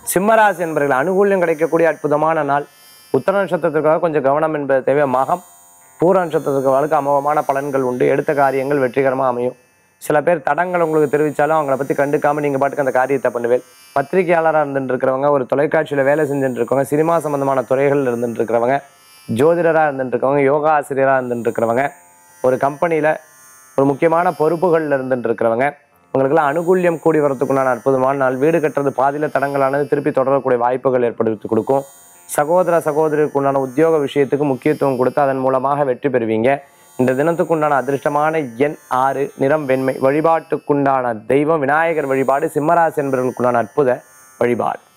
சிம்மராசி என்பவர்கள் அனுகூல்யம் கிடைக்கக்கூடிய அற்புதமான நாள் உத்தர நட்சத்திரத்திற்காக கொஞ்சம் கவனம் என்பது தேவை மகம் பூர நட்சத்திரத்துக்கு அமோகமான பலன்கள் உண்டு எடுத்த காரியங்கள் வெற்றிகரமாக அமையும் சில பேர் தடங்கள் உங்களுக்கு தெரிவித்தாலும் அவங்கள பற்றி கண்டுக்காம நீங்கள் பாட்டுக்கு அந்த காரியத்தை பண்ணுவேன் பத்திரிகையாளராக இருந்துட்டு இருக்கிறவங்க ஒரு தொலைக்காட்சியில் வேலை செஞ்சுட்டு இருக்கவங்க சினிமா சம்பந்தமான துறைகளில் இருந்துட்டு இருக்கிறவங்க ஜோதிடராக இருந்துட்டு இருக்கவங்க யோகா ஆசிரியராக இருந்துட்டு இருக்கிறவங்க ஒரு கம்பெனியில் ஒரு முக்கியமான பொறுப்புகளில் இருந்துட்டு இருக்கிறவங்க உங்களுக்கெல்லாம் அனுகூல்யம் கூடி வரதுக்குண்டான அற்புதமான நாள் வீடு கட்டுறது பாதியில் தடங்களானது திருப்பி தொடரக்கூடிய வாய்ப்புகள் ஏற்படுத்தி கொடுக்கும் சகோதர சகோதரிக்கு உண்டான உத்தியோக விஷயத்துக்கு முக்கியத்துவம் கொடுத்து அதன் மூலமாக வெற்றி பெறுவீங்க இந்த தினத்துக்குண்டான அதிர்ஷ்டமான எண் ஆறு நிறம் வெண்மை வழிபாட்டுக்குண்டான தெய்வம் விநாயகர் வழிபாடு சிம்மராசி என்பவர்களுக்குண்டான அற்புத வழிபாடு